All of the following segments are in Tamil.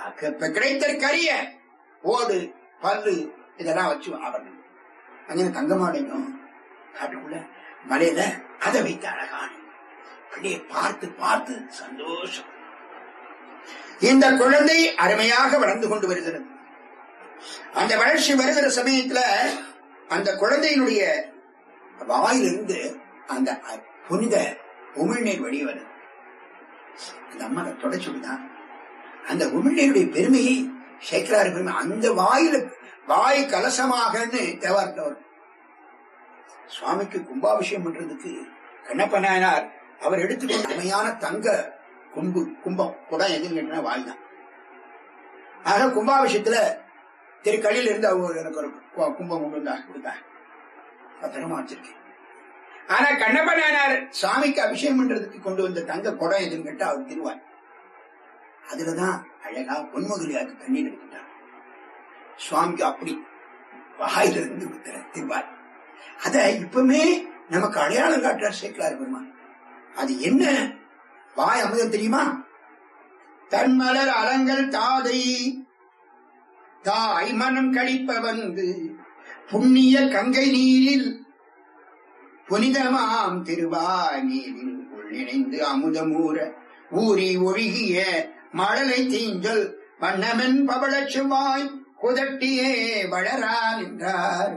அக்க- இப்ப கிடைத்தற்கு அறிய ஓடு பல்லு இதெல்லாம் வச்சு ஆவரணம் அங்கே தங்கமாடையும் காட்டுக்குள்ள மலையில அதை வைத்து அழகான பிள்ளையை பார்த்து பார்த்து சந்தோஷம் இந்த குழந்தை அருமையாக வளர்ந்து கொண்டு வருகிறது அந்த வளர்ச்சி வருகிற சமயத்துல அந்த குழந்தையினுடைய வாயிலிருந்து அந்த அ- புனித உமிழ்நீர் வெளியே வருது அந்த அம்மா அதை தொடச்சு விடுதான் அந்த உமிழ்நீருடைய பெருமையை சேக்கராறு பெருமை அந்த வாயில வாய் கலசமாகன்னு தேவாரத்தில் வரும் சுவாமிக்கு கும்பாபிஷேகம் பண்றதுக்கு கண்ணப்ப நாயனார் அவர் எடுத்துக்கொண்ட அருமையான தங்க கும்பு கும்பம் கூட எதுன்னு கேட்டா வாய் தான் ஆக கும்பாபிஷேகத்துல திருக்கல்லில் இருந்து அவர் எனக்கு ஒரு கு- கும்பம் கொண்டு வந்தா கொடுத்தா பத்திரமா வச்சிருக்கேன் ஆனா கண்ணப்ப நாயனார் சுவாமிக்கு அபிஷேகம் பண்றதுக்கு கொண்டு வந்த தங்க குடம் எதுன்னு கேட்டா அவர் திருவாய் அதுலதான் அழகா பொன்முதலியாருக்கு தண்ணீர் எடுத்துட்டார் சுவாமிக்கு அப்படி வாயிலிருந்து ஊத்துற திருவாய் அத இப்பவுமே நமக்கு அடையாளம் காட்டுறார் சேர்க்கிறார் பெருமான் அது என்ன வாய் அமுதம் தெரியுமா தன்மலர் அலங்கள் தாதை தாய் மனம் கழிப்ப வந்து புண்ணிய கங்கை நீரில் புனிதமாம் திருவாய் நீரில் உள்ளிணைந்து அமுதமூர ஊறி ஒழுகிய மழலை தீஞ்சல் வண்ணமென் பவளச் சுவாய் குதட்டியே வளரா நின்றார்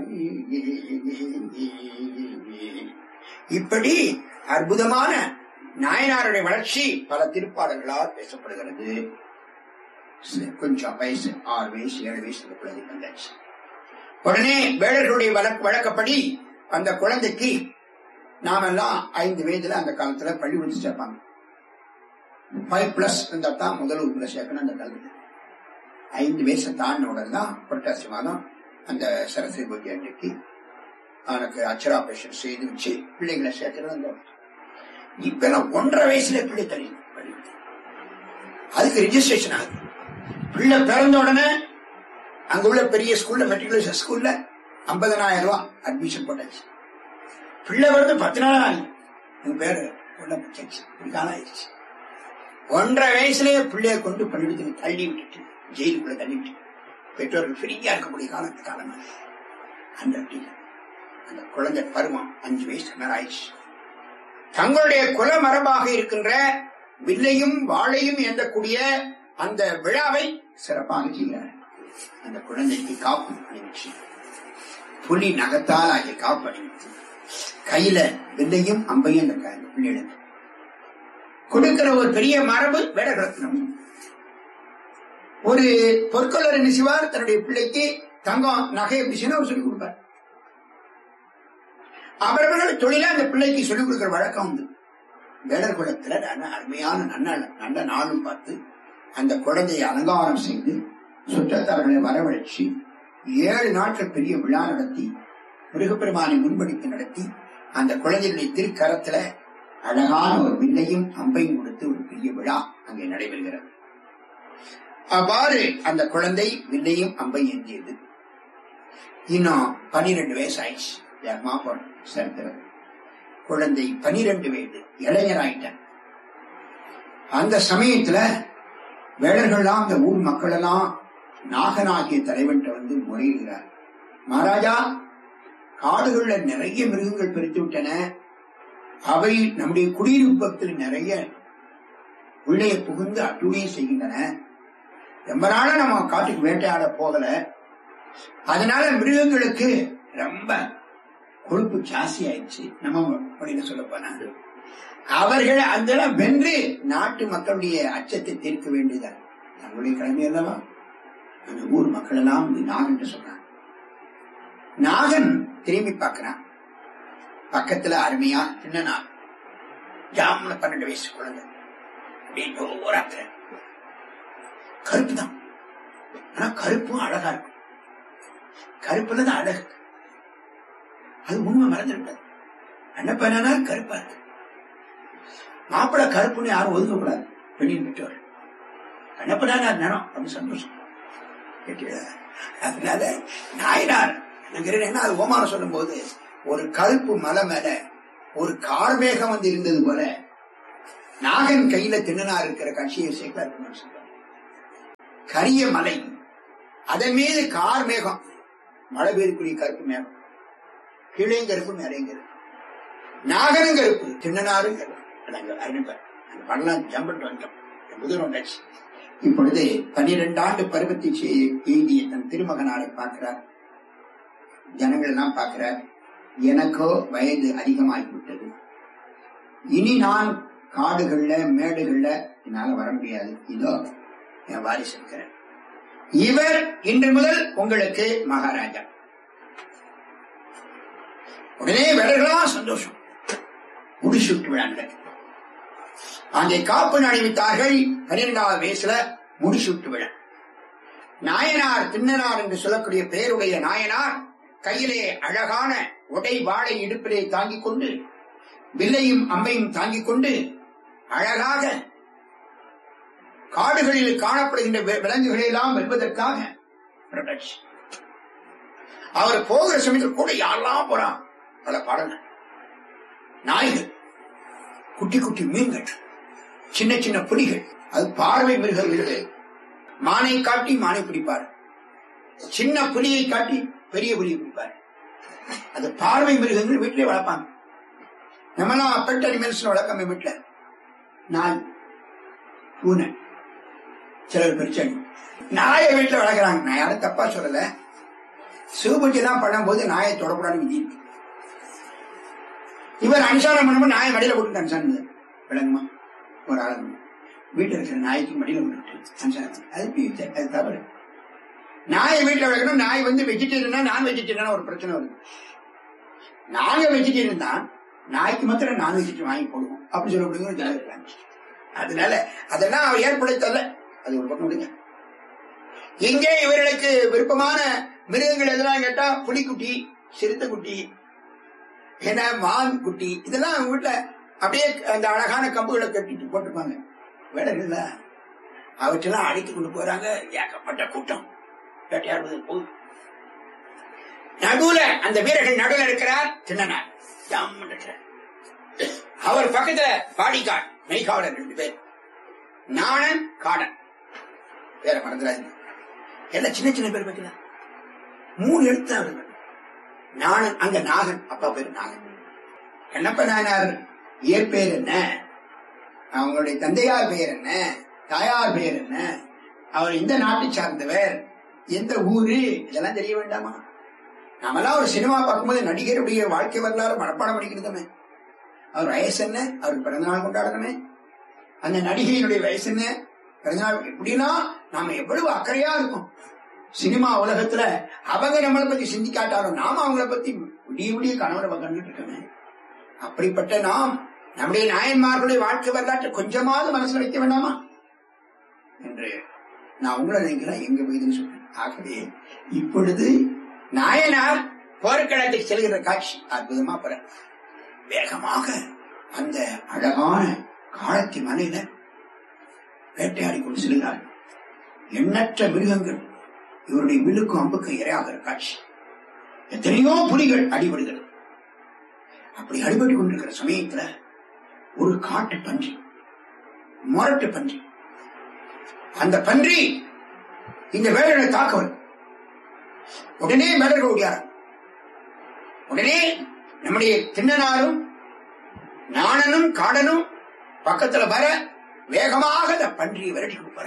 இப்படி அற்புதமான நாயனாருடைய வளர்ச்சி பல திருப்பாடல்களால் பேசப்படுகிறது சரி, கொஞ்சம் வயசு ஆறு வயசு ஏழு வயசு இந்த குழந்தை வந்தாச்சு உடனே வேடர்களுடைய வழக்கு வழக்கப்படி அந்த குழந்தைக்கு நாமெல்லாம் ஐந்து வயதுல அந்த காலத்துல பள்ளி கொடுத்து சேர்ப்பாங்க ஃபைவ் பிளஸ் இருந்தா தான் முதல் வகுப்புல சேர்க்கணும் அந்த கல்வி ஐந்து வயசை தாண்டின உடனே தான் புரட்டாசி மாதம் அந்த சரஸ்வதி பூஜை அன்றைக்கு அவனுக்கு அச்சராபரேஷன் செய்து வச்சு பிள்ளைகளை சேர்க்கிறது அந்த இப்ப எல்லாம் ஒன்றரை வயசுல பிள்ளை தெரியும் அதுக்கு ரிஜிஸ்ட்ரேஷன் ஆகுது பிள்ளை பிறந்த உடனே அங்க உள்ள பெரிய ஸ்கூல்ல மெட்ரிகுலேஷன் ஸ்கூல்ல ஐம்பதனாயிரம் ரூபாய் அட்மிஷன் போட்டாச்சு பிள்ளை வந்து பத்து நாள் ஆகி உங்க பேரு உள்ள போச்சாச்சு இப்படி காலம் ஆயிடுச்சு ஒன்றரை வயசுலயே பிள்ளைய கொண்டு பள்ளிடத்துக்கு தள்ளி விட்டுட்டு ஜெயிலுக்குள்ள தள்ளி விட்டு பெற்றோர்கள் ஃப்ரீயா இருக்கக்கூடிய காலத்து காலம் அது. அந்த அப்படியில அந்த குழந்தை பருவம் அஞ்சு வயசு மேல ஆயிடுச்சு தங்களுடைய குல மரபாக இருக்கின்ற வில்லையும் வாழையும் எந்தக்கூடிய அந்த விழாவை சிறப்பாக செய்கிறார் அந்த குழந்தைக்கு காப்பு அணிவிச்சு புலி நகத்தால் ஆகிய காப்பு அணிவிச்சு கையில வில்லையும் அம்பையும் அந்த க- பிள்ளைகளுக்கு கொடுக்கிற ஒரு பெரிய மரபு வேடகரத்னம் ஒரு பொற்கொள்ளர் என்ன செய்வார் தன்னுடைய பிள்ளைக்கு தங்கம் நகை எப்படி செய்யணும் அவர் சொல்லிக் கொடுப்பார் அவர்கள் தொழில அந்த பிள்ளைக்கு சொல்லிக் கொடுக்கிற வழக்கம் உண்டு வேடர் குலத்துல நல்ல அருமையான நல்ல நல்ல நாளும் பார்த்து அந்த குழந்தையை அலங்காரம் செய்து சுற்றத்தார்களை வரவழைச்சு ஏழு நாட்கள் பெரிய விழா நடத்தி முருகப்பெருமானை முன்படித்து நடத்தி அந்த குழந்தையுடைய திருக்கரத்துல அழகான ஒரு வில்லையும் அம்பையும் கொடுத்து ஒரு பெரிய விழா அங்கே நடைபெறுகிறது அவ்வாறு அந்த குழந்தை வில்லையும் அம்பையும் ஏந்தியது இன்னும் பனிரெண்டு வயசு ஆயிடுச்சு வேகமா போன சரித்திரம் குழந்தை பனிரெண்டு வயது இளைஞராயிட்டான் அந்த சமயத்துல வேடர்கள்லாம் அந்த ஊர் மக்கள் எல்லாம் நாகனாகிய தலைவன்கிட்ட வந்து முறையிடுகிறார் மகாராஜா காடுகள்ல நிறைய மிருகங்கள் பெருத்து விட்டன அவை நம்முடைய குடியிருப்பத்தில் நிறைய உள்ளே புகுந்து அட்டுழியம் செய்கின்றன ரொம்ப நாளா நம்ம காட்டுக்கு வேட்டையாட போகல அதனால மிருகங்களுக்கு ரொம்ப கொழுப்பு ஜாஸ்தி ஆயிடுச்சு நம்ம அப்படின்னு சொல்ல போனா அவர்கள் அதெல்லாம் வென்று நாட்டு மக்களுடைய அச்சத்தை தீர்க்க வேண்டியதான் நம்முடைய கடமை அல்லவா அந்த ஊர் மக்கள் எல்லாம் வந்து நாகன் சொல்றாங்க நாகன் திரும்பி பார்க்கிறான் பக்கத்துல அருமையா சின்ன நாள் ஜாமுன பன்னெண்டு வயசு குழந்தை அப்படின்னு ஓராத்திர கருப்பு தான் ஆனா கருப்பும் அழகா இருக்கும் கருப்புல தான் அழகு அது உண்மை மறந்துவிட்டது என்ன பண்ணனா கருப்பா இருக்கு மாப்பிள்ளை கருப்புன்னு யாரும் ஒதுக்கக்கூடாது பெண்ணின் பெற்றோர் என்ன பண்ணாங்க நிறம் அப்படின்னு சந்தோஷம் கேட்டீங்களா? அதனால நாயனார் என்ன அது ஓமானம் சொல்லும் போது ஒரு கருப்பு மலை மேல ஒரு கார்மேகம் வந்து இருந்தது போல நாகன் கையில திண்ணனா இருக்கிற கட்சியை சேர்க்கலார் சொல்றாங்க கரிய மலை அதன் மீது கார் மேகம் மழை பெய்யக்கூடிய கருப்பு மேகம் கீழேயும் கருப்பு மேலையும் கருப்பு நாகரும் கருப்பு திண்ணனாரும் கருப்பு நாங்க அறிவிப்பேன் அந்த பண்ணலாம் ஜம்பிட்டு வந்தோம் முதல் ஒன்றாச்சு இப்பொழுது பன்னிரண்டு ஆண்டு பருவத்தை செய்- எய்திய தன் திருமகனாரை பார்க்கிறார் ஜனங்கள் எல்லாம் பார்க்கிறார் எனக்கோ வயது அதிகமாகிவிட்டது இனி நான் காடுகள்ல மேடுகள்ல என்னால வர முடியாது இதோ என் வாரிசு இருக்கிறேன் இவர் இன்று முதல் உங்களுக்கு மகாராஜா உடனே வேடர்களா சந்தோஷம் முடிசூட்டு விழா நடக்குது அங்கே காப்பு அணிவித்தார்கள் பன்னிரெண்டாவது வயசுல முடிசூட்டு விழா நாயனார் திண்ணனார் என்று சொல்லக்கூடிய பெயருடைய நாயனார் கையிலே அழகான உடை வாழை இடுப்பிலே தாங்கிக் கொண்டு வில்லையும் அம்பையும் தாங்கிக் கொண்டு அழகாக காடுகளில் காணப்படுகின்ற வி- விலங்குகளை எல்லாம் வெல்வதற்காக புறப்பட்டாச்சு. அவர் போகிற சமயத்தில் கூட யாரெல்லாம் போறான் பல பாடங்கள் நாய்கள் குட்டி குட்டி மீன்கள் சின்ன சின்ன புலிகள் அது பார்வை மிருகங்கள் மானை காட்டி மானை பிடிப்பார் சின்ன புலியை காட்டி பெரிய புலியை பிடிப்பார் அது பார்வை மிருகங்கள் வீட்டிலே வளர்ப்பாங்க நம்மலாம் பெட் அனிமல்ஸ் வளர்க்காம வீட்டுல நாய் பூனை சிலர் பிரச்சனை நாயை வீட்டுல வளர்க்குறாங்க நான் யாரும் தப்பா சொல்லல சிவபூஜை எல்லாம் பண்ணும்போது நாயை தொடக்கூடாதுன்னு விதி இருக்கு இவர் அனுசாரம் பண்ணும்போது நாயை மடியில போட்டு அனுசாரம் விளங்குமா ஒரு ஆள் வீட்டுல இருக்கிற நாய்க்கு மடியில போட்டு அனுசாரம் அது பி- அது தவறு நாயை வீட்டுல வளர்க்கணும் நாய் வந்து வெஜிடேரியனா நான் வெஜிடேரியனா ஒரு பிரச்சனை வருது நாங்க வெஜிடேரியன் தான் நாய்க்கு மாத்திரம் நான் வெஜிடேரியன் வாங்கி போடுவோம் அப்படி சொல்லக்கூடிய ஜனம் இருக்காங்க அதனால அதெல்லாம் அவர் ஏற்படுத்தல அது ஒரு பக்கம் விடுங்க இங்கே இவர்களுக்கு விருப்பமான மிருகங்கள் எதெல்லாம் கேட்டா புலிக்குட்டி சிறுத்தைக்குட்டி என்ன மான் குட்டி இதெல்லாம் அவங்க வீட்டுல அப்படியே அந்த அழகான கம்புகளை கட்டிட்டு போட்டுப்பாங்க வேடர்கள அவற்றெல்லாம் அழைத்து கொண்டு போறாங்க ஏகப்பட்ட கூட்டம் வேட்டையாடுவது போய் நடுவுல அந்த வீரர்கள் நடுவுல இருக்கிறார் சின்னனார் ஜம்முன்னு இருக்கிறார். அவர் பக்கத்துல பாடிகார்டு மெய்காவலர் ரெண்டு பேர் நாணன் காடன் பேரை மறந்துடாதீங்க எல்லாம் சின்ன சின்ன பேர் வைக்கல மூணு எழுத்து அவர்கள் நாணன் அங்க நாகன் அப்பா பேர் நாகன் கண்ணப்ப நாயனார் இயற்பெயர் என்ன அவங்களுடைய தந்தையார் பெயர் என்ன தாயார் பெயர் என்ன அவர் எந்த நாட்டை சார்ந்தவர் எந்த ஊரு இதெல்லாம் தெரிய வேண்டாமா நாமெல்லாம் ஒரு சினிமா பார்க்கும்போது நடிகருடைய வாழ்க்கை வரலாறு மனப்பாடம் பண்ணிக்கிறதுமே அவர் வயசு என்ன அவர் பிறந்தநாள் கொண்டாடணுமே அந்த நடிகையினுடைய வயசு என்ன பிறந்தநாள் எப்படின்னா நாம எவ்வளவு அக்கறையா இருக்கும் சினிமா உலகத்துல அவங்க நம்மளை பத்தி சிந்திக்காட்டாலும் நாம அவங்கள பத்தி விடிய விடிய கணவரை கண்டுட்டு இருக்கோமே அப்படிப்பட்ட நாம் நம்முடைய நாயன்மார்களுடைய வாழ்க்கை வரலாற்றை கொஞ்சமாவது மனசுல வைக்க வேண்டாமா என்று நான் உங்களை நினைக்கிறேன் எங்க போகுதுன்னு சொல்றேன் ஆகவே இப்பொழுது நாயனார் போர்க்களத்துக்கு செல்கிற காட்சி அற்புதமா போற வேகமாக அந்த அழகான காலத்தி மலையில வேட்டையாடி கொண்டு செல்கிறார் எண்ணற்ற மிருகங்கள் இவருடைய வில்லுக்கும் அம்புக்கும் இரையாகிற காட்சி எத்தனையோ புலிகள் அடிபடுகிறது அப்படி அடிபட்டு கொண்டிருக்கிற சமயத்துல ஒரு காட்டு பன்றி முரட்டு பன்றி அந்த பன்றி இந்த வேடனை தாக்க வரும் உடனே வேடர்கள் ஓடியார் உடனே நம்முடைய திண்ணனாரும் நாணனும் காடனும் பக்கத்துல வர வேகமாக அந்த பன்றியை விரட்டி கொடுப்பாரு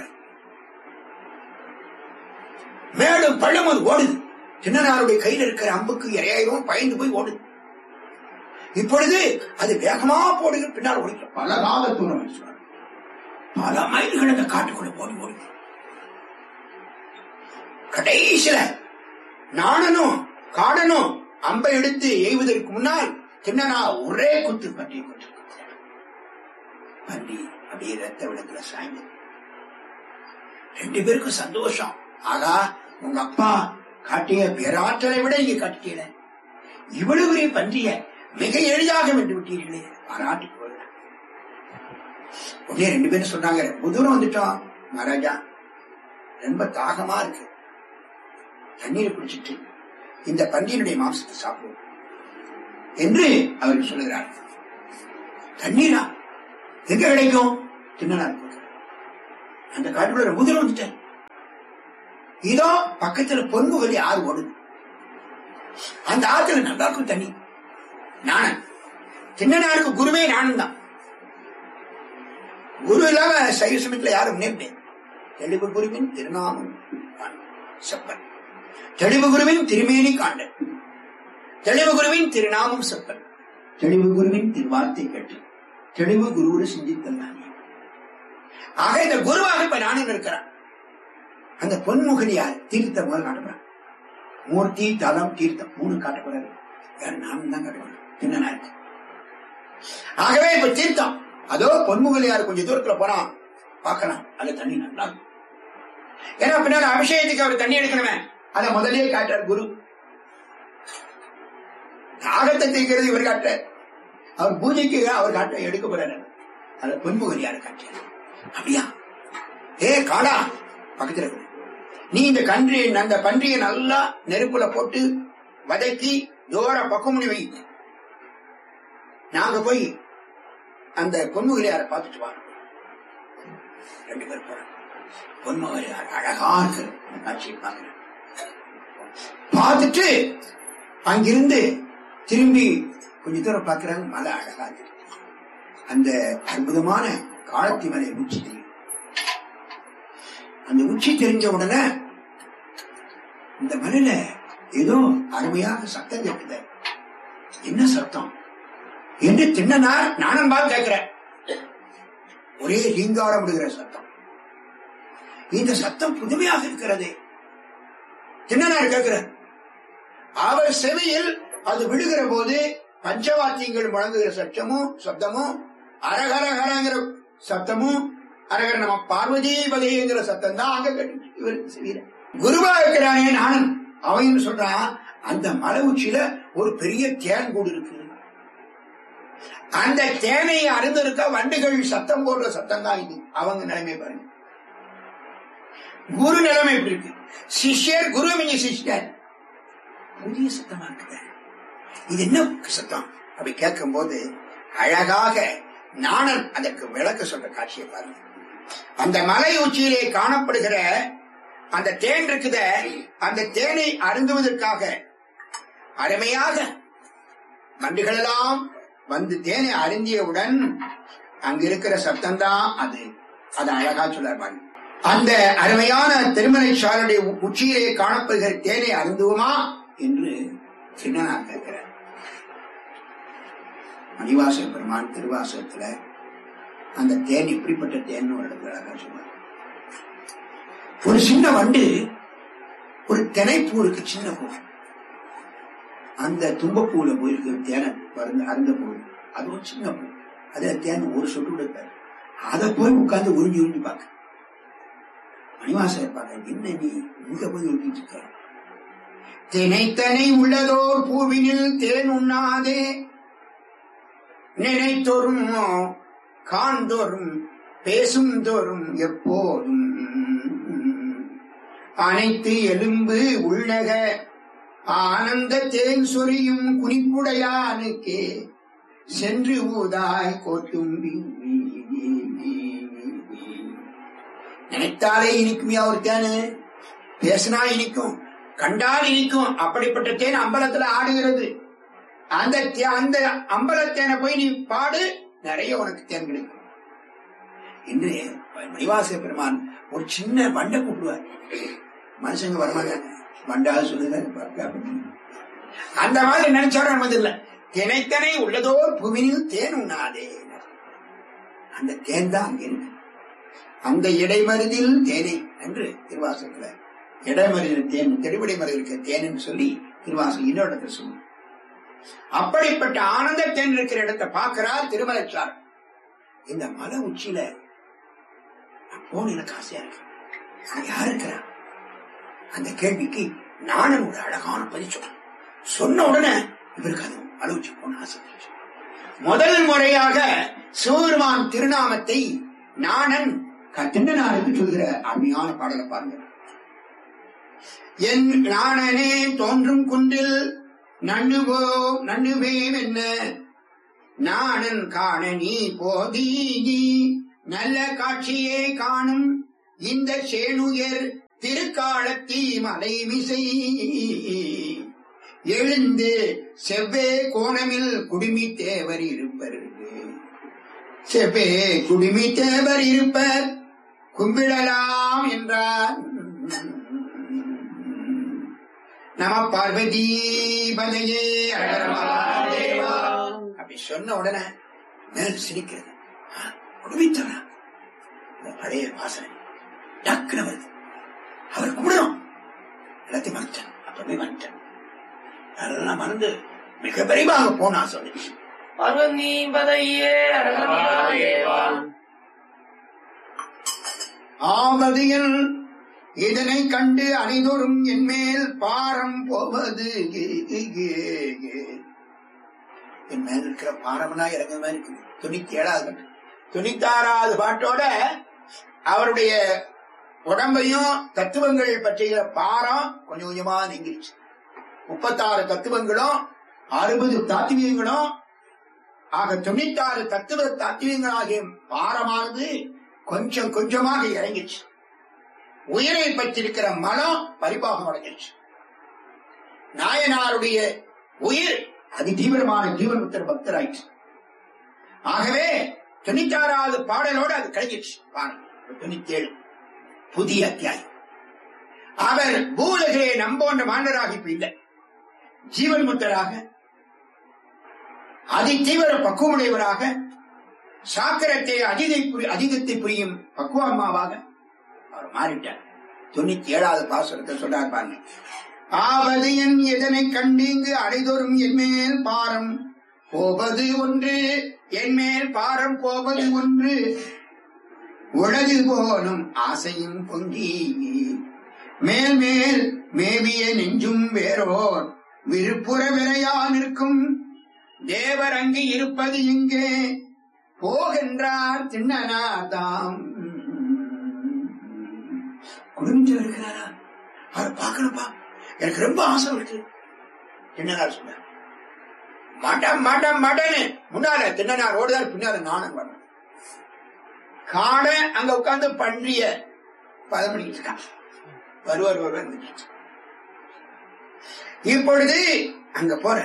மேலும் பள்ளம் அது ஓடுது திண்ணனாருடைய கையில் இருக்கிற அம்புக்கு இரையாயிரம் பயந்து போய் ஓடுது இப்பொழுது அது வேகமா போடுது பின்னால் ஓடிக்கும் பல கால தூரம் என்று சொல்றாங்க. பல மைல்கள் அந்த காட்டுக்குள்ள ஓடி ஓடி கடைசியில நாணனும் காடனும் அம்பை எடுத்து எய்வதற்கு முன்னால் திண்ணனா ஒரே குத்து பன்றி குத்து பன்றி அப்படியே ரத்த விளக்குல சாய்ந்து ரெண்டு பேருக்கும் சந்தோஷம் ஆகா உங்க அப்பா காட்டிய பேராற்றலை விட இங்க காட்டிட்டீங்க இவ்வளவு பெரிய பன்றிய மிக எளிதாக வென்று விட்டீர்களே பாராட்டி போகிறார் உடனே ரெண்டு பேரும் சொன்னாங்க ரொம்ப தூரம் வந்துட்டோம் மகாராஜா ரொம்ப தாகமா இருக்கு தண்ணீரை குடிச்சிட்டு இந்த பன்றியினுடைய மாംசத்தை சாப்பிடுவோம் என்று அவருக்கு சொல்லுகிறார் தண்ணீரா எங்க கிடைக்கும் திண்ணனார் அந்த காட்டுக்குள்ள ரொம்ப தூரம் வந்துட்டேன் இதோ பக்கத்துல பொன்முகலி ஆறு ஓடுது அந்த ஆத்துல நல்லா இருக்கும் தண்ணி நாணன் சின்னனாருக்கு குருவே நானும் தான் குரு இல்லாம சைவ சமயத்துல யாரும் முன்னேறினேன் தெளிவு குருவின் திருநாமம் காண். செப்பன் தெளிவு குருவின் திருமேனி காண்டன் தெளிவு குருவின் திருநாமம் செப்பன் தெளிவு குருவின் திருவார்த்தை கேட்டு தெளிவு குருவோடு சிந்தித்தல் நானே ஆக இந்த குருவாக இப்ப நானும் இருக்கிறான் அந்த பொன்முகனியார் தீர்த்தம் முதல் காட்டப்படுறான் மூர்த்தி தலம் தீர்த்தம் மூணு காட்டக்கூடாது வேற நானும் தான் காட்டுவாங்க என்னன்னா இருக்கு ஆகவே இப்ப தீர்த்தம் அதோ பொன்முகலியார் கொஞ்சம் தூரத்துல போனா பார்க்கலாம் அதுல தண்ணி நல்லா இருக்கும். ஏன்னா பின்னாடி அபிஷேகத்துக்கு அவர் தண்ணி எடுக்கணுமே அதை முதல்லயே காட்டார் குரு தாகத்தை தீர்க்கிறது இவர் காட்ட அவர் பூஜைக்கு அவர் காட்ட எடுக்க போறாரு அதை பொன்முகலியார் காட்டார் அப்படியா ஏ காடா பக்கத்துல இருக்கு நீ இந்த கன்றி அந்த பன்றியை நல்லா நெருப்புல போட்டு வதக்கி தூர பக்குமுனி வை நாங்க போய் அந்த பொன்முகலியார பார்த்துட்டு வாங்க ரெண்டு பேர் போறோம் பொன்முகலியார் அழகா இருக்கு அந்த காட்சியை பார்க்கிறேன் பார்த்துட்டு அங்கிருந்து திரும்பி கொஞ்ச தூரம் பார்க்கிறாங்க மலை அழகா இருக்கு அந்த அற்புதமான காலத்தி மலை உச்சி தெரியும் அந்த உச்சி தெரிஞ்ச உடனே இந்த மலையில ஏதோ அருமையாக சத்தம் கேட்குது என்ன சத்தம் என்று தின்னனார் நானும் பார்த்து கேட்கிறேன் ஒரே ரீங்காரம் விடுகிற சத்தம் இந்த சத்தம் புதுமையாக இருக்கிறது தின்னனார் கேட்கிறார் அவர் செவியில் அது விழுகிற போது பஞ்சவாத்தியங்கள் முழங்குகிற சத்தமும் சப்தமும் அரகரகரங்கிற சத்தமும் அரகர நம்ம பார்வதி பதைங்கிற சத்தம் தான் அங்க கேட்டு இவருக்கு செவியில குருவா இருக்கிறானே நானும் அவன் சொல்றான் அந்த மலை உச்சியில ஒரு பெரிய தேன் கூடு இருக்கு அந்த தேனை அருந்திருக்க வண்டுகள் சத்தம் போடுற சத்தம் தான் இது அவங்க நிலைமை பாருங்க குரு நிலைமை எப்படி இருக்கு சிஷ்யர் குரு மிஞ்சி சிஷ்யர் புதிய சத்தமா இருக்குது இது என்ன சத்தம் அப்படி கேட்கும் போது அழகாக நாணன் அதற்கு விளக்க சொல்ற காட்சியை பாருங்க அந்த மலை உச்சியிலே காணப்படுகிற அந்த தேன் இருக்குத அந்த தேனை அருந்துவதற்காக அருமையாக வண்டுகளெல்லாம் வந்து தேனை அருந்தியவுடன் அங்க இருக்கிற சத்தம் தான் அது அது அழகா சொல்றார் பாருங்க அந்த அருமையான திருமலை சாருடைய உச்சியிலே காணப்படுகிற தேனை அருந்துவோமா என்று சின்னனார் கேட்கிறார் மணிவாச பெருமான் திருவாசகத்துல அந்த தேன் இப்படிப்பட்ட தேன் ஒரு இடத்துல அழகா சொல்றார் ஒரு சின்ன வண்டு ஒரு தினைப்பூ இருக்கு சின்ன பூ அந்த தும்பப்பூல போயிருக்கு தேனை பறந்து அருந்த பூ அது ஒரு சின்ன பூ அதுல தேன் ஒரு சொட்டு கூட இருக்காது அதை போய் உட்கார்ந்து உறிஞ்சி உறிஞ்சி பார்க்க மணிவாசகர் பார்க்க என்ன நீ இங்க போய் உறிஞ்சிட்டு இருக்க தினைத்தனை உள்ளதோர் பூவினில் தேன் உண்ணாதே நினைத்தோறும் காண்தோறும் பேசும் தோறும் எப்போதும் அனைத்து எலும்பு உள்ளக ஆனந்த தேன் சொரியும் குறிப்புடையானுக்கே சென்று ஊதாய் கோட்டும்பி நினைத்தாலே இனிக்குமியா ஒரு தேனு பேசினா இனிக்கும் கண்டால் இனிக்கும் அப்படிப்பட்ட தேன் அம்பலத்துல ஆடுகிறது அந்த தே- அந்த அம்பலத்தேனை போய் நீ பாடு நிறைய உனக்கு தேன் கிடைக்கும் என்று மணிவாச பெருமான் ஒரு சின்ன வண்டை கூப்பிடுவார் மனுஷங்க வரமாட்டாங்க வண்டாக சொல்லுங்க அந்த மாதிரி நினைச்சோட நமது இல்ல தினைத்தனை உள்ளதோர் புவினில் தேன் உண்ணாதே அந்த தேன் தான் அங்க இருக்கு அந்த இடைமருதில் தேனை என்று திருவாசகத்துல இடைமருதில் தேன் தெருவிடை மருதில் தேன் என்று சொல்லி திருவாசகம் இன்னொரு இடத்துல சொல்லுவோம் அப்படிப்பட்ட ஆனந்த தேன் இருக்கிற இடத்தை பார்க்கிறார் திருமலைச்சார் இந்த மலை உச்சியில நான் போன எனக்கு ஆசையா இருக்கு அங்க யார் இருக்கிறா அந்த கேள்விக்கு நானும் ஒரு அழகான பதில் சொன்னேன் சொன்ன உடனே இவருக்கு அது மலை உச்சி போன ஆசை வந்துருச்சு. முதல் முறையாக சிவபெருமான் திருநாமத்தை நாணன் கத்திண்டனாருக்கு சொல்கிற அருமையான பாடலை பாருங்க என் நாணனே தோன்றும் குன்றில் நண்ணுவோ நண்ணுவேன் என்ன நாணன் காண நீ போதி நீ நல்ல காட்சியே காணும் இந்த சேனுயர் திருக்காலத்தி மலைமிசை எழுந்து செவ்வே கோணமில் குடுமி தேவர் இருப்பர் செவ்வே குடுமி தேவர் இருப்பர் கும்பிடலாம் என்றார் நம பார்வதி பதையே அழகரமாதேவா அப்படி சொன்ன உடனே மேல் சிரிக்கிறது குடுமித்தனா பழைய வாசனை டக்குனு வருது அவர் கூடும் எல்லாத்தையும் மறைச்சான் அப்பவே மறைச்சான் அதெல்லாம் மறந்து மிக விரைவாக போனா சொல்லி பார்வதி பதையே அழகமாதேவா ஆவதியில் இதனை கண்டு அனைதோறும் என் மேல் பாரம் போவது என் மேல் இருக்கிற பாரம்னா இறங்க மாதிரி இருக்குது தொண்ணூத்தி ஏழாவது பாட்டு தொண்ணூத்தாறாவது பாட்டோட அவருடைய உடம்பையும் தத்துவங்கள் பற்றிய பாரம் கொஞ்சம் கொஞ்சமா நீங்கிருச்சு முப்பத்தாறு தத்துவங்களும் அறுபது தாத்வீகங்களும் ஆக தொண்ணூத்தாறு தத்துவ தாத்வீகங்களாகிய பாரமானது கொஞ்சம் கொஞ்சமாக இறங்கிச்சு உயிரை பற்றிருக்கிற மனம் பரிபாகம் அடைஞ்சிருச்சு நாயனாருடைய உயிர் அதி தீவிரமான ஜீவன்முத்தர் பக்தராயிற்று ஆகவே தொண்ணூத்தாறாவது பாடலோடு அது கழிஞ்சிருச்சு பாடல் தொண்ணூத்தி ஏழு புதிய அத்தியாயம் அவர் பூலகிலே நம்போன்ற மாண்டராக இப்ப இல்லை ஜீவன் முத்தராக அதி தீவிர பக்குவமுடையவராக சாக்கரத்தை அதிகை புரி- அதிகத்தை புரியும் பக்குவமாவாக அவர் மாறிட்டார் தொண்ணூத்தி ஏழாவது பாசுரத்தை சொல்றார் பாருங்க ஆவது என் எதனை கண்டீங்கு அடைதோறும் என்மேல் பாரம் போவது ஒன்று என்மேல் பாரம் போவது ஒன்று உலகு போலும் ஆசையும் பொங்கி மேல் மேல் மேவிய நெஞ்சும் வேறோர் விருப்புற விரையா நிற்கும் தேவர் அங்கு இருப்பது இங்கே போகின்றார் திண்ணனாதாம் குடும்பத்தில் இருக்கிறாரா அவர் பார்க்கணும்பா எனக்கு ரொம்ப ஆசை இருக்கு திண்ணனார் சொன்னார் மாட்டான் மாட்டான் மாட்டேன்னு முன்னால திண்ணனார் ஓடுதார் பின்னால நானும் வரணும் காண அங்க உட்கார்ந்து பன்றிய பதம் பண்ணிட்டு இருக்கான் வருவார் வருவார் வந்துட்டு. இப்பொழுது அங்க போற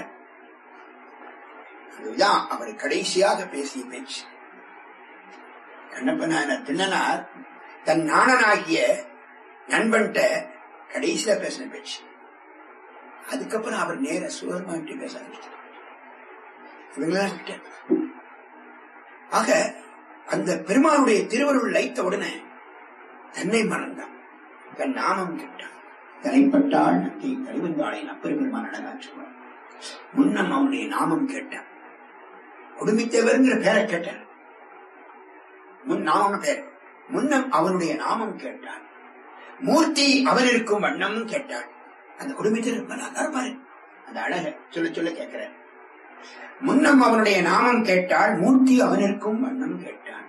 அதுதான் அவர் கடைசியாக பேசிய பேச்சு கண்ணப்ப நாயனார் திண்ணனார் தன் நாணனாகிய நண்பன்ட்ட கடைசியா பேசின பேச்சு அதுக்கப்புறம் அவர் நேர சுகமா விட்டு பேச ஆரம்பிச்சார் இவங்களாம் விட்டார். ஆக அந்த பெருமானுடைய திருவருள் லைத்த உடனே தன்னை மறந்தான் தன் நாமம் கேட்டான் தலைப்பட்டாள் நந்தி கழிவந்தாளை அப்பெருமான் அழகாற்றுவார் முன்னம் அவனுடைய நாமம் கேட்டான் குடும்பித்தேவர்ங்கிற பேரை கேட்டான் முன் நாமம் பேர் முன்னம் அவனுடைய நாமம் கேட்டான் மூர்த்தி அவன் இருக்கும் வண்ணம் கேட்டான் அந்த குடும்பத்தில் ரொம்ப நல்லா இருப்பாரு அந்த அழக சொல்ல சொல்ல கேட்கிறேன் முன்னம் அவனுடைய நாமம் கேட்டாள் மூர்த்தி அவனிருக்கும் வண்ணம் கேட்டான்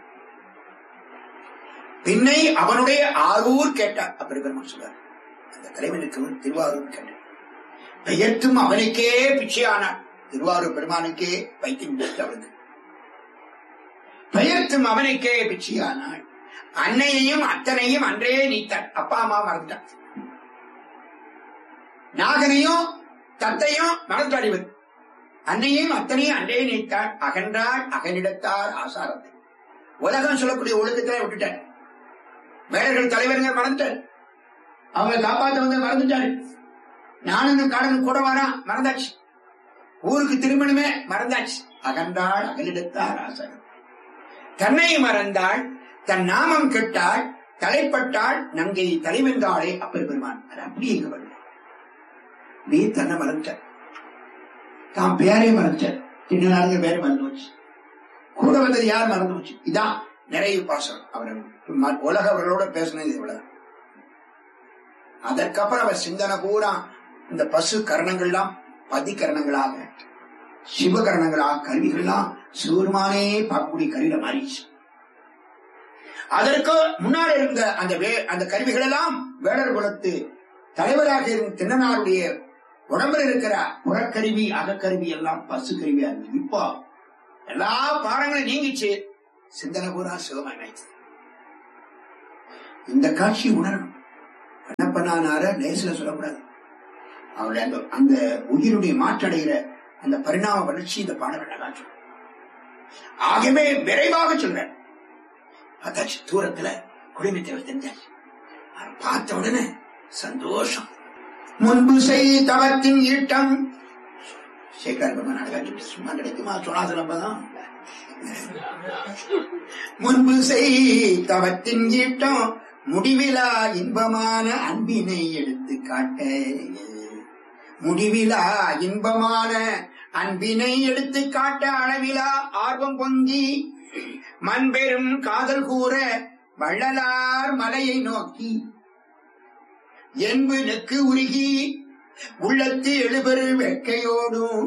பின்னை அவனுடைய ஆரூர் கேட்டார் அப்படி பெருமான் சொல்றார் அந்த தலைவனுக்கு திருவாரூர் கேட்டார் பெயர்த்தும் அவனுக்கே பிச்சையானார் திருவாரூர் பெருமானுக்கே வைத்தியம் பிடித்து அவளுக்கு பெயர்த்தும் அவனுக்கே பிச்சையானாள் அன்னையையும் அத்தனையும் அன்றே நீத்தாள் அப்பா அம்மா மறந்துட்டான் நாகனையும் தத்தையும் மறந்துட்டாள் இவர் அன்னையும் அத்தனையும் அன்றே நீத்தாள் அகன்றாள் அகனிடத்தார் ஆசாரத்தை உலகம் சொல்லக்கூடிய ஒழுக்கத்தை விட்டுட்டார் வேடர்கள் தலைவர்கள் மறந்துட்டார் அவங்க காப்பாத்த வந்து மறந்துட்டாரு நானும் காடனும் கூட வரான் மறந்தாச்சு ஊருக்கு திருமணமே மறந்தாச்சு அகன்றாள் அகலிடத்தார் ஆசாரம் தன்னை மறந்தாள் தன் நாமம் கெட்டாள் தலைப்பட்டாள் நங்கை தலைவென்றாளே அப்பர் பெருமான் அது அப்படி எங்க வருது நீ தன்னை மறந்துட்ட தான் பேரே மறந்துட்ட தின்னாருங்க பேரே மறந்து வச்சு கூட வந்தது யார் மறந்து வச்சு இதான் நிறைய பாசனம் அவர் உலக அவர்களோட பேசினது இவ்வளவு அதற்கப்புறம் அவர் சிந்தனை பூரா இந்த பசு கரணங்கள்லாம் பதிகரணங்களாக சிவகரணங்களாக கருவிகள்லாம் சிவருமானே பார்க்கக்கூடிய கருவில மாறிச்சு அதற்கு முன்னால் இருந்த அந்த வே அந்த கருவிகள் எல்லாம் வேடர் குலத்து தலைவராக இருந்த திண்ணனாருடைய உடம்புல இருக்கிற புறக்கருவி அகக்கருவி எல்லாம் பசு கருவியா இருந்தது இப்போ எல்லா பாடங்களும் நீங்கிச்சு சிந்தனை பூரா சிவமாயிடுச்சு இந்த காட்சி உணரணும் கண்ணப்பனானார லேசில சொல்லக்கூடாது அவருடைய அந்த அந்த உயிருடைய மாற்றடைகிற அந்த பரிணாம வளர்ச்சி இந்த பாடல் அழகா சொல்லும் ஆகவே விரைவாக சொல்றேன் பார்த்தாச்சு தூரத்துல குடிமைத்தேவர் தெரிஞ்சாச்சு அவரை பார்த்த உடனே சந்தோஷம் முன்பு செய் தவத்தின் ஈட்டம் சேகர் பகவான் அழகா சொல்லிட்டு சும்மா கிடைக்குமா சொன்னாசனப்பதான் முன்பு செய் தவத்தின் ஈட்டம் முடிவிலா இன்பமான அன்பினை எடுத்து காட்ட முடிவிலா இன்பமான அன்பினை எடுத்து காட்ட அளவிலா ஆர்வம் பொங்கி மண்பெரும் காதல் கூற வள்ளலார் மலையை நோக்கி என்பு நெக்கு உருகி உள்ளத்து எழுபெரு வெட்கையோடும்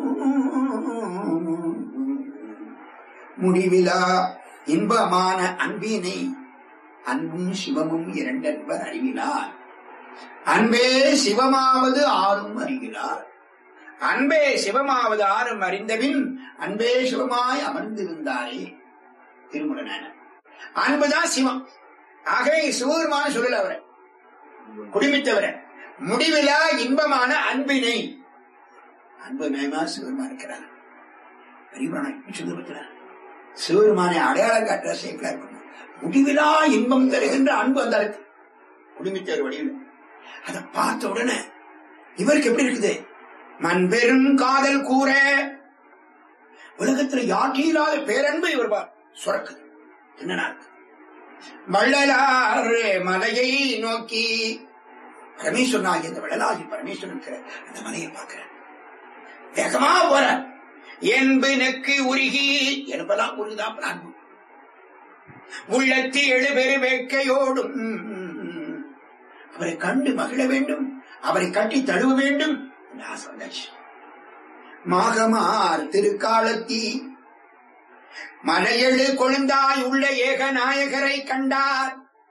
முடிவிலா இன்பமான அன்பினை அன்பும் சிவமும் இரண்டென்பர் அறிவினார் அன்பே சிவமாவது ஆறும் அறிகிறார் அன்பே சிவமாவது ஆறும் அறிந்தபின் அன்பே சிவமாய் அமர்ந்திருந்தாரே திருமுருகன அன்புதான் சிவம் ஆகவே சிவபெருமான சொல்லல அவரை குடிமித்தவரை முடிவிலா இன்பமான அன்பினை அன்பு மேமா சிவருமா இருக்கிறார் பெரியவரான சுந்தரத்தில் சிவபெருமானை அடையாளம் காட்டுற சேக்கலா இருக்கணும் முடிவிலா இன்பம் தருகின்ற அன்பு அந்த இருக்கு குடிமித்தவர் வடிவில் அதை பார்த்த உடனே இவருக்கு எப்படி இருக்குது மண் பெரும் காதல் கூற உலகத்துல யாற்றையும் இல்லாத பேரன்பு இவர் பார் சுரக்குது என்னன்னா வள்ளலார் மலையை நோக்கி பரமேஸ்வரன் ஆகிய இந்த வள்ளலாகி பரமேஸ்வரன் இருக்கிற அந்த மலையை பார்க்கிறேன் வேகமா போற என்பு நெக்கு உருகி என்பதெல்லாம் உருகுதான் அன்பு உள்ளத்தி எழுபெரு வேட்கையோடும் அவரை கண்டு மகிழ வேண்டும் அவரை கட்டி தழுவ வேண்டும் என்று ஆசை வந்தாச்சு மாகமார் திருக்காலத்தி மலையெழு கொழுந்தாய் உள்ள ஏக நாயகரை கண்டார்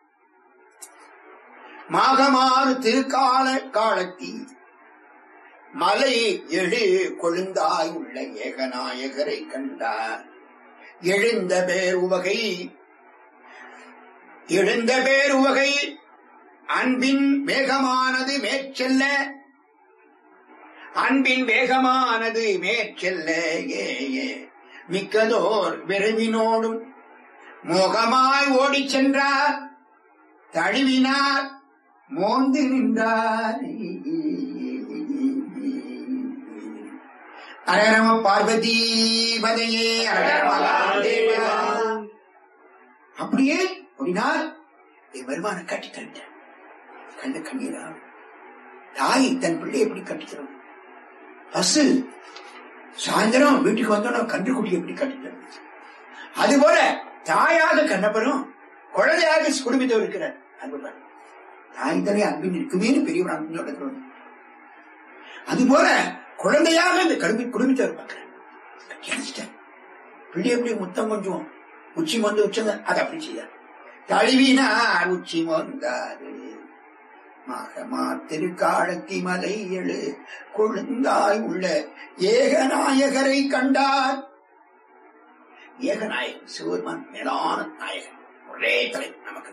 மாகமாறு திருக்கால காலத்தி மலை எழு கொழுந்தாய் உள்ள ஏகநாயகரை கண்டார் எழுந்த பேர் உவகை எழுந்த பேர் உவகை அன்பின் வேகமானது மேற்செல்ல அன்பின் வேகமானது மேற்செல்ல ஏ ஏ மிக்கதோர் விரைவினோடும் மோகமாய் ஓடிச் சென்றார் தழுவினார் மோந்து நின்றார் அரரம பார்வதி பதையே அரரம அப்படியே ஓடினார் என் வருமான கட்டி தருட்டார் கண்ண கண்ணீரா தாய் தன் பிள்ளை எப்படி கட்டி தரும் பஸ் சாயந்தரம் வீட்டுக்கு வந்தோம் கன்றுக்குட்டி எப்படி கட்டி தரும் அதுபோல தாயாக கண்ணப்பரும் குழந்தையாக குடும்பத்தவர் இருக்கிறார் அன்பு பாரு. தாய் தலை அன்பின் இருக்குமேனு பெரியவர் அன்பு நடக்கிறோம் அதுபோல குழந்தையாக இந்த கடுமை குடும்பத்தவர் பார்க்கிறேன் கட்டி அணைச்சிட்டார் பிள்ளை எப்படி முத்தம் கொஞ்சம் உச்சி வந்து உச்சங்க அதை அப்படி செய்யார் தழுவினார் உச்சி வந்தாரு மாகமா திருக்காழத்தி மலை எழு கொழுந்தாய் உள்ள ஏகநாயகரை கண்டார் ஏகநாயகன் சிவபெருமான் மேலான நாயகன் ஒரே தலை நமக்கு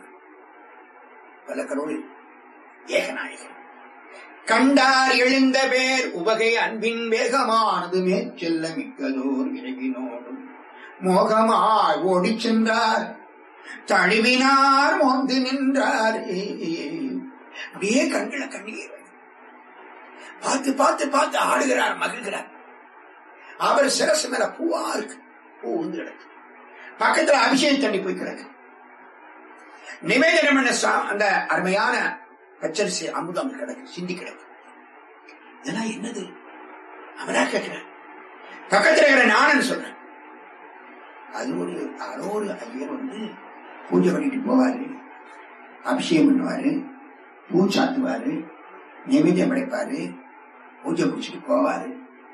பல கரோடு ஏகநாயகன் கண்டார் எழுந்த பேர் உவகை அன்பின் வேகமானது மேற்செல்ல மிக்கதோர் விரைவினோடும் மோகமாய் ஓடிச் சென்றார் தழுவினார் மோந்து நின்றார் அப்படியே கண்களை கண்ணீர் பார்த்து பார்த்து பார்த்து ஆடுகிறார் மகிழ்கிறார் அவர் சிரசு மேல பூவா இருக்கு பூ வந்து கிடக்கு பக்கத்துல அபிஷேக தண்ணி போய் கிடக்கு நிவேதனம் பண்ண சா- அந்த அருமையான பச்சரிசி அமுதம் கிடக்கு சிந்தி கிடக்கு இதெல்லாம் என்னது அவரா கேட்கிறார் பக்கத்துல இருக்கிற நானன்னு சொல்றேன் அது ஒரு யாரோ ஒரு ஐயர் வந்து பூஜை பண்ணிட்டு போவாரு அபிஷேகம் பண்ணுவாரு பூ சாத்துவாரு நைவேத்தியம் படைப்பாரு பூஜை பிடிச்சிட்டு போவாரு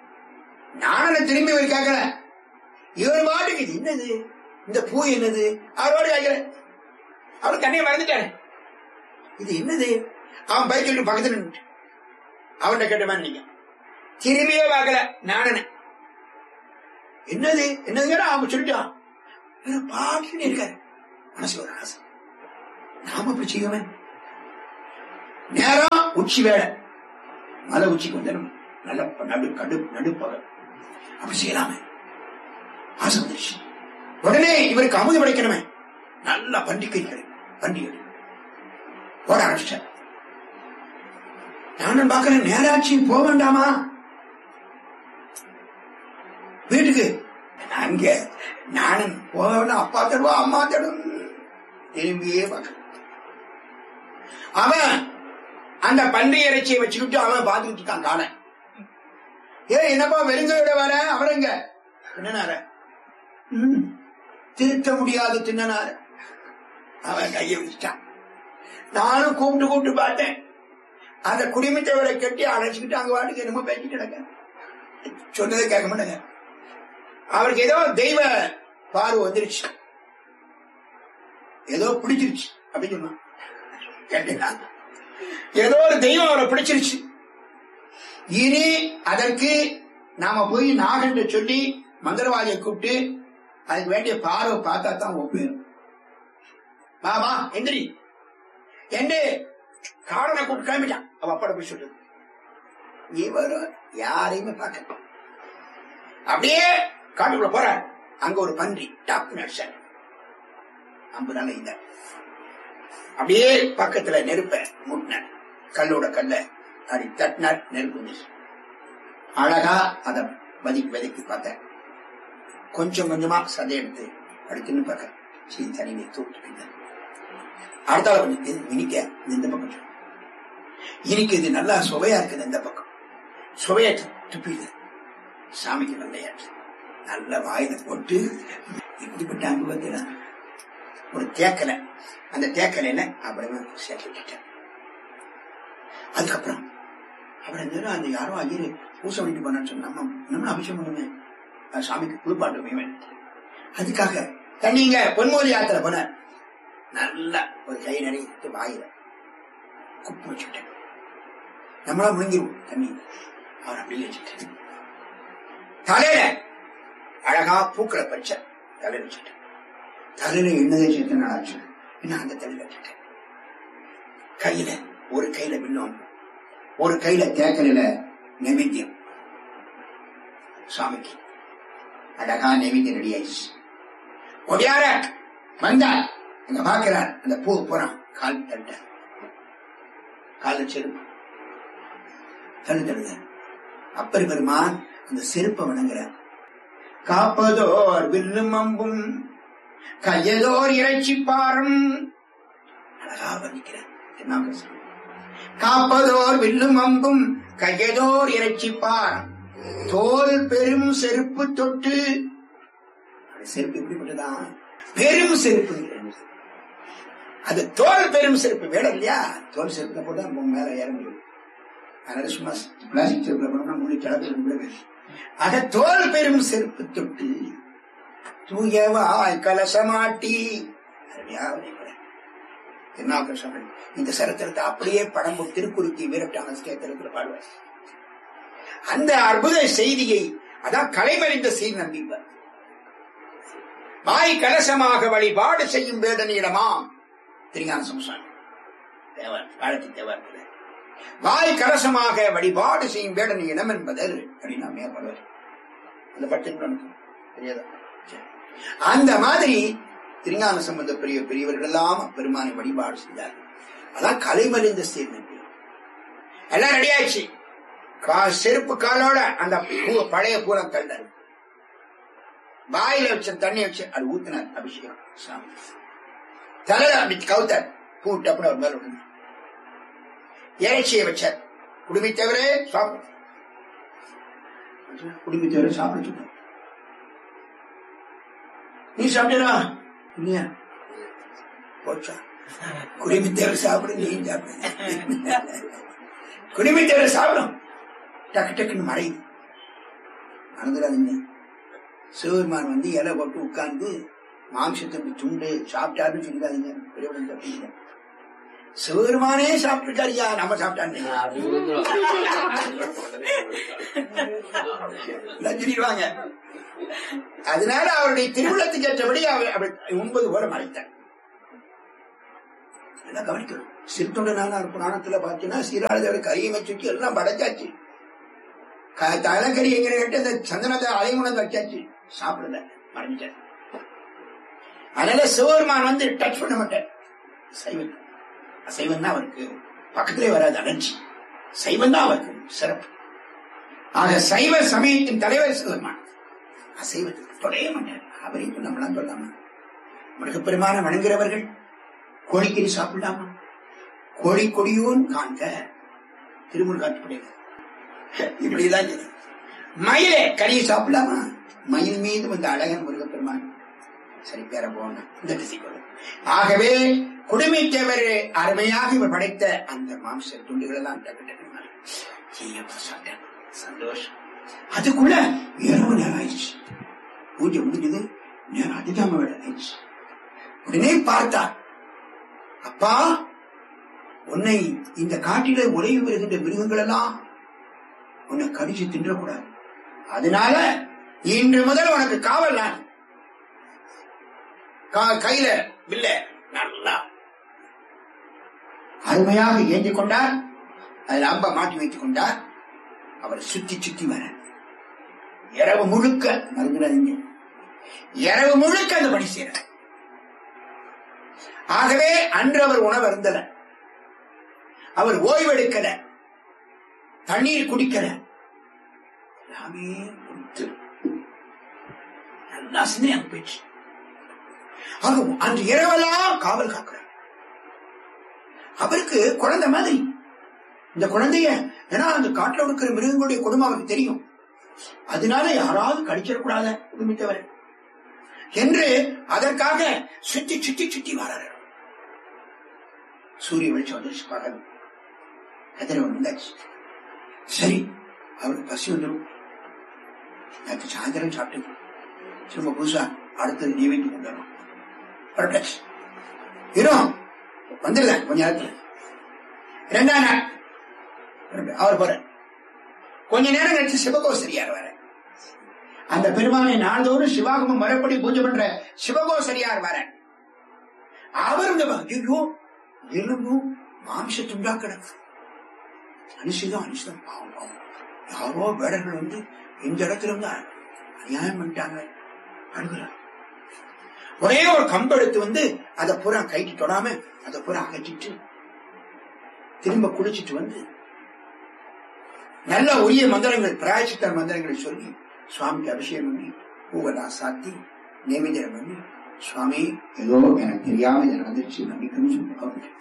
நானே திரும்பி போய் கேட்கல இவர் பாட்டுக்கு இது என்னது இந்த பூ என்னது அவரோட கேட்கல அவர் தண்ணியை மறந்துட்டாரு இது என்னது அவன் பைக் சொல்லிட்டு பக்கத்துல நின்னுட்டு அவன்கிட்ட கேட்ட மாதிரி நீங்க திரும்பியே பார்க்கல நானே என்னது என்னதுங்கிற அவன் சொல்லிட்டான் இவர் பாட்டுன்னு இருக்காரு மனசு ஒரு ஆசை நாம அப்படி செய்யவே நேரம் உச்சி வேலை மலை உச்சிக்கு வந்துடும் நல்ல நடு கடு நடுப்பகல் அப்படி செய்யலாமே ஆசை வந்துருச்சு உடனே இவருக்கு அமுது படைக்கணுமே நல்ல பண்டிகை கிடைக்கும் பண்டிகை போட ஆரம்பிச்சார் நானும் பார்க்கிறேன் நேராட்சி போக வேண்டாமா வீட்டுக்கு அங்க நானும் போக வேண்டாம் அப்பா தருவா அம்மா தரும் திரும்பியே பார்க்க அவன் அந்த பன்றி இறைச்சியை வச்சுக்கிட்டு அவன் பார்த்துக்கிட்டு இருக்கான் காண ஏ என்னப்பா வெறுங்கையோட வர அவருங்க தின்னனார ம், திருத்த முடியாது தின்னனார அவன் கையை வச்சுட்டான் நானும் கூப்பிட்டு கூப்பிட்டு பார்த்தேன் அந்த குடிமித்தவரை கட்டி அழைச்சிக்கிட்டு அங்க வாட்டுக்கு என்னமோ பேசிட்டு கிடக்க சொன்னதை கேட்க மாட்டேங்க அவருக்கு ஏதோ தெய்வ பார்வை வந்துருச்சு ஏதோ பிடிச்சிருச்சு அப்படின்னு சொன்னான் கேட்டீங்களா ஏதோ ஒரு தெய்வம் அவரை பிடிச்சிருச்சு இனி அதற்கு நாம போய் நாகன்ற சொல்லி மந்திரவாதியை கூப்பிட்டு அதுக்கு வேண்டிய பார்வை பார்த்தா தான் ஒப்பேரும் மாமா எந்திரி என்று காரணம் கூப்பிட்டு கிளம்பிட்டான் அவ அப்பட போய் சொல்லுது இவரும் யாரையுமே பார்க்க அப்படியே காட்டுக்குள்ள போறார் அங்க ஒரு பன்றி டாப் நடிச்சார் ஐம்பது நாள் இந்த அப்படியே பக்கத்துல நெருப்ப மூட்டினார் கல்லோட கல்ல அப்படி தட்டினார் நெருப்பு வந்துச்சு. அழகா அதை வதக்கி வதக்கி பார்த்தேன் கொஞ்சம் கொஞ்சமா சதை எடுத்து அப்படி தின்னு பார்க்க சீ தனியை தூட்டு பின்னர் அடுத்தால கொஞ்சம் இது இனிக்க இந்த பக்கம் சொல்லு. இனிக்கு இது நல்லா சுவையா இருக்குது இந்த பக்கம் சுவையா துப்பிது சாமிக்கு வெள்ளையாச்சு நல்ல வாயில போட்டு இப்படிப்பட்ட அனுபவத்தில் ஒரு தேக்கலை அந்த தேக்கலையில அப்படியே சேர்த்து விட்டுட்டேன் அதுக்கப்புறம் அப்புறம் என்ன அந்த யாரோ ஐயர் பூசை பண்ணிட்டு போனான்னு சொன்னா நம்ம நம்மளும் அபிஷேகம் பண்ணுமே அது சாமிக்கு குளிப்பாட்டுமே அதுக்காக தண்ணிங்க பொன்மோதி யாத்திரை போனார் நல்லா ஒரு கை நிறைய வாயில குப்பு வச்சுட்டேன் நம்மளா முழுங்கிருவோம் தண்ணி அவர் அப்படியே வச்சுட்டேன் தலையில அழகா பூக்களை பச்சை தலையில வச்சுட்டேன் தலையில எண்ணெய் சேர்த்து நாளாச்சு இன்னும் அந்த தலையில வச்சுட்டேன் கையில ஒரு கையில வில்லும் ஒரு கையில தேக்கலில நைவேத்தியம் சாமிக்கு அழகா நைவேத்தியம் ரெடி ஆயிடுச்சு ஒடியார வந்தார் அங்க பாக்குறார் அந்த பூ போறான் கால் தட்ட கால செருப்பு தள்ளு தள்ளுத அப்பர் பெருமான் அந்த செருப்பை வணங்குறார் காப்பதோர் வில்லும் அம்பும் கையதோர் இறைச்சி பாரும் அழகா வர்ணிக்கிறார் திருநாவுக்கரசர். காப்பதோர் வில்லும் அம்பும் கையதோர் இறைச்சி பாரம் தோல் பெரும் செருப்பு தொட்டு அந்த செருப்பு எப்படிப்பட்டதா பெரும் செருப்பு அது தோல் பெரும் செருப்பு வேடம் இல்லையா தோல் செருப்பு போட்டு தான் மேல ஏற முடியும் அதனால சும்மா பிளாஸ்டிக் செருப்புல போனோம்னா முடி கிளப்பி முடியாது அத தோல் பெரும் செருப்பு தொட்டு தூயவாய் கலசமாட்டி அருமையா வரைகிறார். திருநாவுக்கரசர் சுவாமி இந்த சரித்திரத்தை அப்படியே படம் போட்டு திருக்குறுக்கி வீரட்டான கேத்திரத்தில் பாடுவார் அந்த அற்புத செய்தியை அதான் கலைமறிந்த செய்தி நம்பிப்பார் வாய் கலசமாக வழிபாடு செய்யும் வேடனிடமாம் திருஞான சம்சாமி தேவர் காலத்து தேவர் வாய் கலசமாக வழிபாடு செய்யும் வேடன் இடம் என்பதல் அப்படின்னா மேற்படுவார் அந்த பட்டு தெரியாதா சரி. அந்த மாதிரி திருஞான சம்பந்த பெரிய பெரியவர்கள் எல்லாம் பெருமானை வழிபாடு செய்தார்கள் அதான் கலைமறிந்த ஸ்ரீநம்பி எல்லாம் ரெடி ஆயிடுச்சு கா செருப்பு காலோட அந்த பூ பழைய பூரம் தள்ளார் வாயில வச்ச தண்ணி வச்சு அது ஊத்தினார் அபிஷேகம் சாமி தலையில அப்படி கவுத்தார் பூ டப்புனு அவர் மேல விழுந்து இறைச்சியை வச்சார் குடுமி தவிர சாப்பிடு குடுமி தவிர சாப்பிட சொன்னார் நீ சாப்பிட்டா இல்லையா போச்சா குடிமி தேவை சாப்பிடு நீ சாப்பிடு குடிமி தேவை சாப்பிடும் டக்கு டக்குன்னு மறையுது மறந்துடாதீங்க சிவபெருமான் வந்து இலை போட்டு உட்கார்ந்து மாம்சத்துக்கு துண்டு சாப்பிட்டாருன்னு சொல்லிடாதீங்க பெரியவர்கள் தப்பிங்க சிவபெருமானே சாப்பிட்டுருக்காருயா நம்ம சாப்பிட்டான்னு சொல்லிடுவாங்க அதனால அவருடைய திருவிழத்துக்கு ஏற்றபடி அவர் அவர் ஒன்பது பேரை மறைத்தார் நல்லா கவனிக்கணும் சிறுத்தொண்ட நானார் புராணத்துல பார்த்தீங்கன்னா சீராளதோட கரியை சுற்றி எல்லாம் படைச்சாச்சு க- தலைக்கறி எங்க கேட்டு அந்த சந்தனத்தை அலைமுணம் வச்சாச்சு சாப்பிடல மறைஞ்சாச்சு அதனால சிவபெருமான் வந்து டச் பண்ண மாட்டார் சைவம் அசைவம் தான் அவருக்கு பக்கத்திலே வராது அலர்ஜி சைவம் தான் அவருக்கு சிறப்பு ஆக சைவ சமயத்தின் தலைவர் சிவபெருமான் அசைவத்துக்கு தொடைய மாட்டார் அவரையும் நம்மளாம் சொல்லாம முருகப்பெருமான வணங்குகிறவர்கள் கோழிக்கறி சாப்பிடலாமா கோழி கொடியோன் காண்க திருமுருகாற்றுப்படையில இப்படிதான் இது. மயிலே கறியை சாப்பிடலாமா மயில் மீது வந்த அழகன் முருகப்பெருமான் சரி பேர போன இந்த திசைக்கு ஆகவே குடுமைத்தேவர் அருமையாக இவர் படைத்த அந்த மாம்ச துண்டுகள் எல்லாம் டக்கு டக்கு மாறி. ஐயப்பா சாப்பிட்டேன். சந்தோஷம் அதுக்குள்ள இரவு நேரம் ஆயிடுச்சு பூஜை முடிஞ்சது நேரம் அதிகமா வேலை ஆயிடுச்சு உடனே பார்த்தார் அப்பா உன்னை இந்த காட்டிலே உறைவு வருகின்ற மிருகங்கள் எல்லாம் உன்னை கடிச்சு தின்றக்கூடாது அதனால இன்று முதல் உனக்கு காவல் நான் கா- கையில வில்ல நல்லா அருமையாக ஏந்தி கொண்டார் அதில் அம்ப மாட்டி வைத்துக் கொண்டார் அவர் சுத்தி சுத்தி வர இரவு முழுக்க மறந்துடாதீங்க இரவு முழுக்க அந்த பணி செய்யறார் ஆகவே அன்று அவர் உணவு அருந்தல அவர் ஓய்வெடுக்கல தண்ணீர் குடிக்கல எல்லாமே கொடுத்து நல்லா சிந்தனை போயிடுச்சு ஆகும் அன்று இரவெல்லாம் காவல் காக்கிறார் அவருக்கு குழந்தை மாதிரி இந்த குழந்தைய ஏன்னா அந்த காட்டுல இருக்கிற மிருகங்களுடைய குடும்பம் அவருக்கு தெரியும் அதனால யாராவது கடிச்சிடக்கூடாத குடும்பத்தவர் என்று அதற்காக சுத்தி சுத்தி சுத்தி வராரு சூரிய வெளிச்சம் வந்துருச்சு பகல் கதிரவன் வந்தாச்சு சரி அவருக்கு பசி வந்துடும் நேற்று சாயந்தரம் சாப்பிட்டு திரும்ப புதுசா அடுத்தது நீ வைத்து கொண்டு வரணும் புறப்பட்டாச்சு இரும் வந்துருங்க கொஞ்ச நேரத்துல ரெண்டாம் நாள் புறப்பட்டு- அவர் போற கொஞ்ச நேரம் கழிச்சு சிவகோசரியார் வர அந்த பெருமானை நாள்தோறும் சிவாகமம் மறுபடி பூஜை பண்ற சிவகோசரியார் வர அவர் இந்த ஐயோ எலும்பும் மாமிச துண்டா கிடக்கு அனுஷிதம் அனுஷிதம் பாவம் பாவம் யாரோ வேடர்கள் வந்து இந்த இடத்துல இருந்து அநியாயம் பண்ணிட்டாங்க அழுகுறார் ஒரே ஒரு கம்பு எடுத்து வந்து அதை பூரா கைக்கு தொடாம அதை பூரா அகற்றிட்டு திரும்ப குளிச்சிட்டு வந்து நல்ல உரிய மந்திரங்கள் பிராயச்சித்த மந்திரங்களை சொல்லி சுவாமிக்கு அபிஷேகம் பண்ணி பூவெல்லாம் சாத்தி நைவேத்தியம் பண்ணி சுவாமி ஏதோ எனக்கு தெரியாம இதை நடந்துச்சு நம்பிக்கைன்னு சொல்லி அவர்கிட்ட.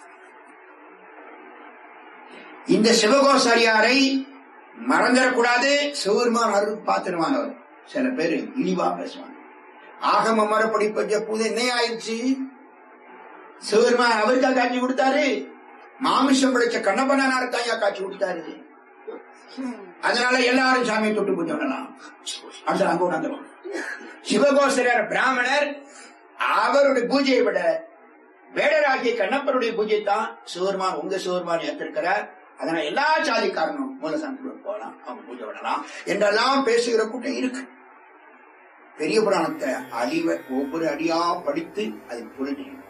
இந்த சிவகோசாரியாரை மறந்துடக்கூடாது சிவபெருமான் அருள் பார்த்துருவாங்க சில பேர் இழிவா பேசுவாங்க ஆகம மறுபடி பஞ்ச பூதை என்ன ஆயிடுச்சு சிவபெருமான் அவருக்கா காட்சி கொடுத்தாரு மாமிசம் பிடிச்ச கண்ணப்பனார் தாயா காட்சி கொடுத்தாரு அதனால எல்லாரும் சாமியை தொட்டு பூஜை பண்ணலாம் அடுத்த அங்க உணர்ந்துடும் சிவகோசரர் பிராமணர் அவருடைய பூஜையை விட வேடராகிய கண்ணப்பருடைய பூஜை தான் சிவருமான் உங்க சிவருமான் ஏற்றிருக்கிறார் அதனால எல்லா சாதிக்காரனும் மூலசாந்திக்கு போகலாம் அவங்க பூஜை விடலாம் என்றெல்லாம் பேசுகிற கூட்டம் இருக்கு பெரிய புராணத்தை அழிவ ஒவ்வொரு அடியா படித்து அதை புரிஞ்சுக்கணும்